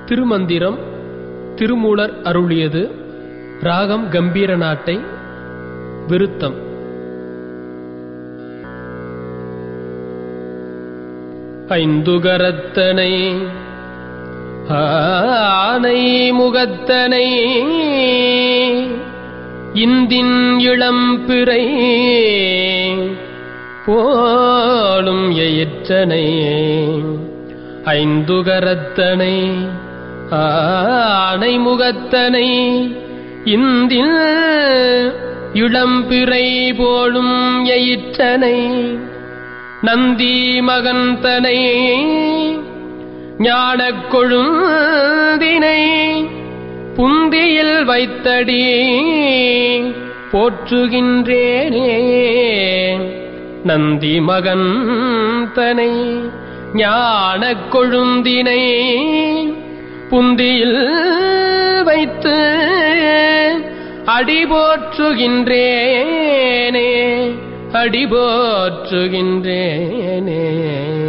திருமந்திரம் திருமூலர் அருளியது ராகம் கம்பீர நாட்டை விருத்தம் ஐந்துகரத்தனை ஆனை முகத்தனை இந்தின் இளம்பிறை போலும் எயிற்றனை ஐந்துகரத்தனை ஆனை முகத்தனை இந்தில் இளம்பிறை போலும் எயிற்றனை நந்தி மகந்தனை ஞானக் கொழுந்தினை புந்தியில் வைத்தடி போற்றுகின்றேனே நந்தி மகந்தனை ஞானக் கொழுந்தினை புந்தியில் வைத்து அடி போற்றுகின்றேனே அடி போற்றுகின்றேனே